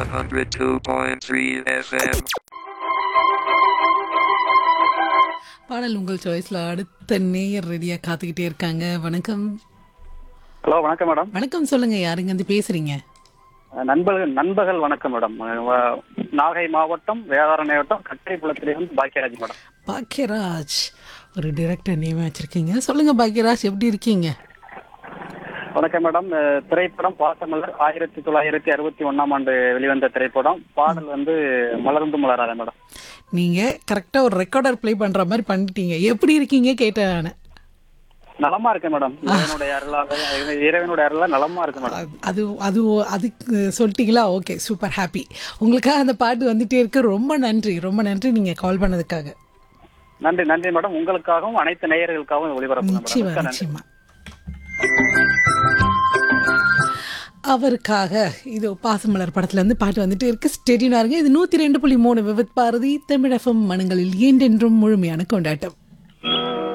102.3 FM. பாடல் உங்கள் சாய்ஸ்ல அடுத்த நேயர் ரெடியா காத்துக்கிட்டே இருக்காங்க வணக்கம் ஹலோ வணக்கம் மேடம் வணக்கம் சொல்லுங்க யாருங்க வந்து பேசுறீங்க நண்பர்கள் நண்பர்கள் வணக்கம் மேடம் வ- நாகை மாவட்டம் வேதாரண்ய வட்டம் கட்டளைப்புலத்திலிருந்து பாக்கியராஜ் மேடம் பாக்யராஜ் ஒரு டிரெக்டர் நேம் வச்சிருக்கீங்க சொல்லுங்க பாக்யராஜ் எப்படி இருக்கீங்க வணக்கம் மேடம் அஹ், திரைப்படம் பாசமலர் ஆயிரத்தி தொள்ளாயிரத்தி அறுபத்தி ஒண்ணாம் ஆண்டு வெளிவந்த திரைப்படம் பாடல் வந்து மலர்ந்து மலராத மேடம் நீங்க கரெக்டா ஒரு ரெக்கார்டர் ப்ளே பண்ற மாதிரி பண்ணிட்டீங்க எப்படி இருக்கீங்க கேட்டேன் நானு. நலமா இருக்கேன் மேடம் இறைவனுடைய அருளாக இறைவனுடைய அருளா நலமா இருக்கு மேடம் அது- அது அது அதுக்கு சொல்லிட்டீங்களா ஓகே சூப்பர் ஹாப்பி உங்களுக்காக அந்த பாட்டு வந்துட்டே இருக்கு ரொம்ப நன்றி ரொம்ப நன்றி நீங்க கால் பண்ணதுக்காக நன்றி நன்றி மேடம் உங்களுக்காகவும் அனைத்து நேயர்களுக்காகவும் ஒளிபரப்பு நிச்சயமா மேடம் நன்றி நிச்சயமா அவருக்காக இது பாசமலர் படத்துல இருந்து பாட்டு வந்துட்டு இருக்கு ஸ்டெடினா இருங்க இது நூத்தி ரெண்டு புள்ளி மூணு விவித் பாரதி தமிழகம் மனங்களில் ஏண்டென்றும் முழுமையான கொண்டாட்டம்